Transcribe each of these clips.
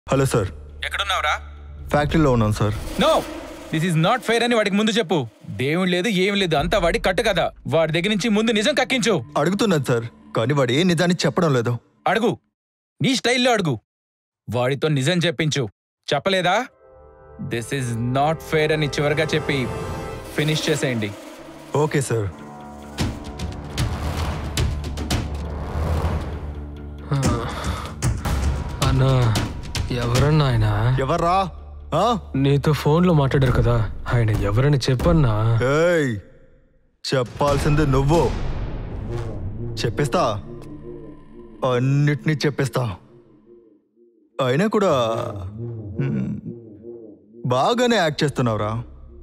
Hello sir ఎక్కడున్నావురా ఫ్యాక్టరీలో ఉన్నాను sir no this is not fair అని వాడికి ముందు చెప్పు దేవుడు లేదు ఏం లేదు అంతా వాడి కట్టు కదా వాడి దగ్గర నుంచి ముందు నిజం కక్కించు అడుగుతున్నాను సార్ కానీ వాడు ఏ నిజాన్ని చెప్పడం లేదు అడుగు నీ స్టైల్లో అడుగు వాడితో నిజం చెప్పించు చెప్పలేదా దిస్ ఈజ్ నాట్ ఫెయిర్ అని చివరిగా చెప్పి ఫినిష్ చేసేయండి ఓకే సార్ అన్నా ఎవరన్నా ఆయన ఎవర్రా ఆ? నీతో ఫోన్లో మాట్లాడారు కదా ఆయన ఎవరని చెప్పన్నా ఏయ్ చెప్పాల్సింది నువ్వు చెప్పేస్తా అన్నిటినీ చెప్పేస్తా అయినా కూడా మ్, బాగానే యాక్ట్ చేస్తున్నావురా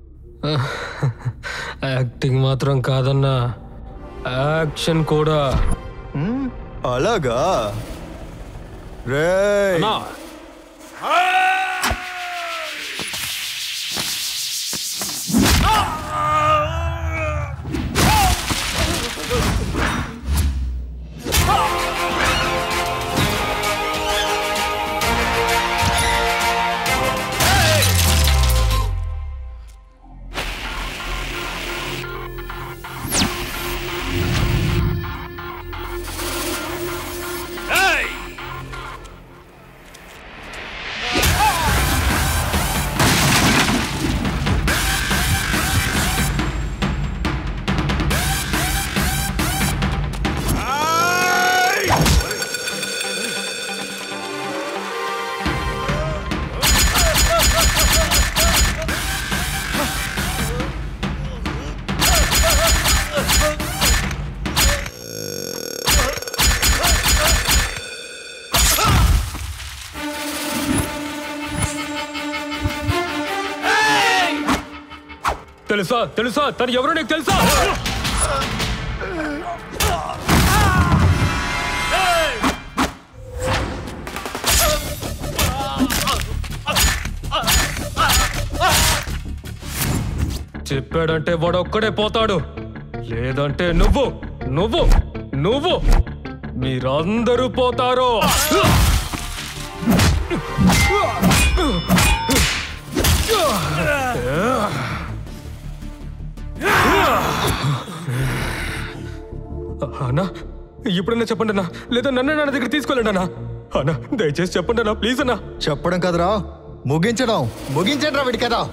యాక్టింగ్ మాత్రం కాదన్నా యాక్షన్ కూడా మ్, అలాగా రేయ్ అన్నా తెలుసా తెలుసా తను ఎవరో నీకు తెలుసా చెప్పాడంటే వాడు ఒక్కడే పోతాడు లేదంటే నువ్వు నువ్వు నువ్వు మీరందరూ పోతారు అన్నా ఇప్పుడన్నా చెప్పండి అన్నా లేదా నన్ను నా దగ్గర తీసుకెళ్ళండి అన్నా అన్నా దయచేసి చెప్పండి అన్నా ప్లీజ్ అన్నా చెప్పడం కదరా ముగించడం ముగించండి రా వీడి కదా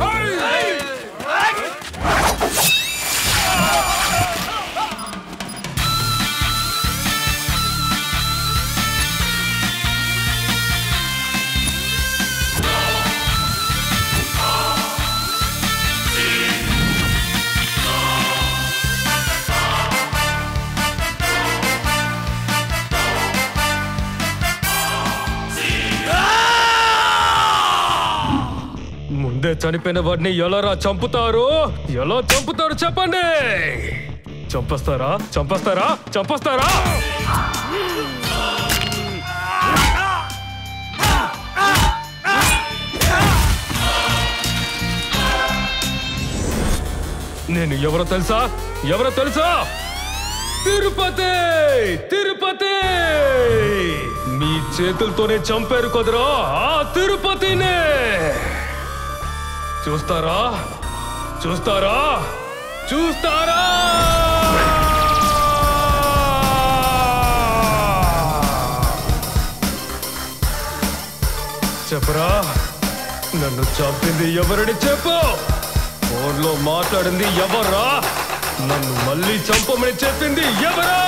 ముందే చనిపోయిన వాడిని ఎలారా చంపుతారు ఎలా చంపుతారు చెప్పండి చంపేస్తారా చంపేస్తారా చంపేస్తారా నేను ఎవరో తెలుసా ఎవరో తెలుసా తిరుపతి తిరుపతి మీ చేతులతోనే చంపారు కదరా ఆ తిరుపతినే చూస్తారా చూస్తారా చూస్తారా చెప్పరా నన్ను చంపింది ఎవరని చెప్పు ఫోన్లో మాట్లాడింది ఎవరా నన్ను మళ్ళీ చంపమని చెప్పింది ఎవరా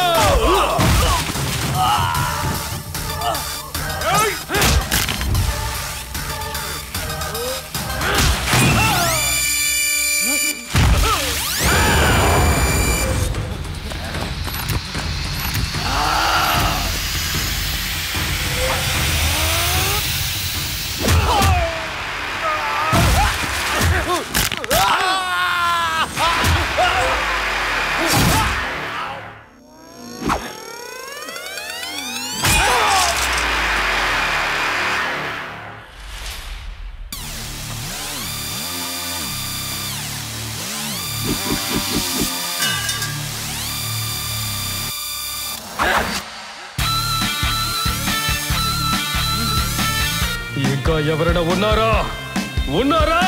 ఇంకా ఎవరైనా ఉన్నారా ఉన్నారా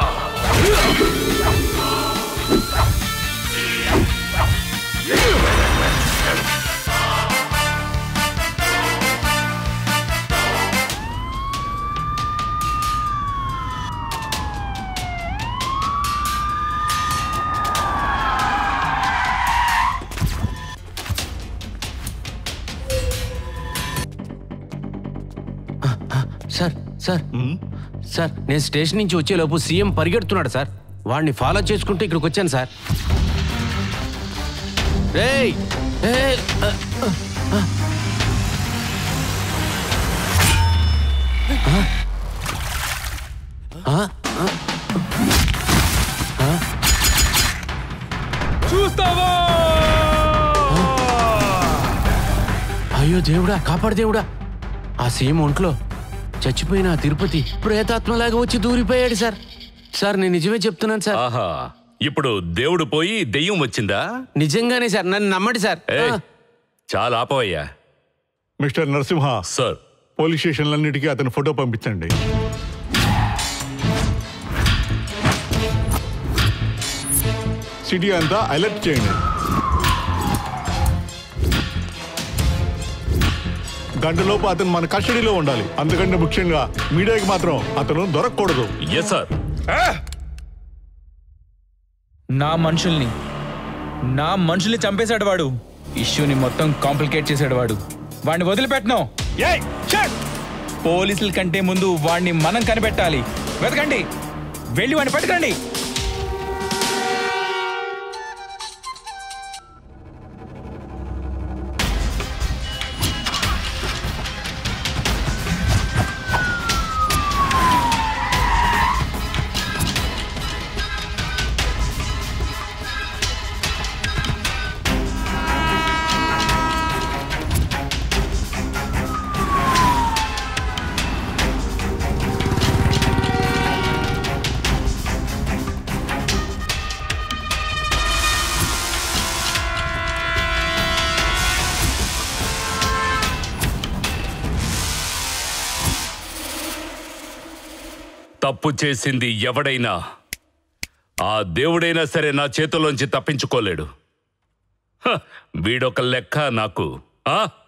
సార్ సార్ సార్ నేను స్టేషన్ నుంచి వచ్చేలోపు సీఎం పరిగెడుతున్నాడు సార్ వాడిని ఫాలో చేసుకుంటూ ఇక్కడికి వచ్చాను సార్ రేయ్ ఏయ్, ఆ, ఆ, ఆ. ఆ? ఆ? చూస్తావా అయ్యో దేవుడా కాపాడు దేవుడా ఆ సీఎం ఒంట్లో చచ్చిపోయిన ఆ తిరుపతి ప్రేతాత్మలాగా వచ్చి దూరిపోయాడు సార్ సార్ నేను నిజమే చెప్తున్నాను సార్ ఆహా ఇప్పుడు దేవుడు పోయి దెయ్యం వచ్చిందా నిజంగానే సార్ నన్ను నమ్మండి సార్ ఏయ్, ఆ. చాలా ఆపవయ్యా మిస్టర్ నరసింహ సార్ పోలీస్ స్టేషన్లన్నిటికీ అతని ఫోటో పంపించండి సిటీ అంతా అలర్ట్ చేయండి గంటలోపు అతను మన కస్టడీలో ఉండాలి అందుకంటే ముఖ్యంగా మీడియాకి మాత్రం అతను దొరకకూడదు ఎస్ సార్ నా మనుషుల్ని నా మనుషుల్ని చంపేశాడు వాడు ఇష్యూని మొత్తం కాంప్లికేట్ చేశాడు వాడు వాడిని వదిలిపెట్టను ఏయ్, షట్! పోలీసుల కంటే ముందు వాడిని మనం కనిపెట్టాలి వెతకండి వెళ్ళి వాడిని పట్టుకండి తప్పు చేసింది ఎవడైనా ఆ దేవుడైనా సరే నా చేతుల్లోంచి తప్పించుకోలేడు హ, వీడొక లెక్క నాకు ఆ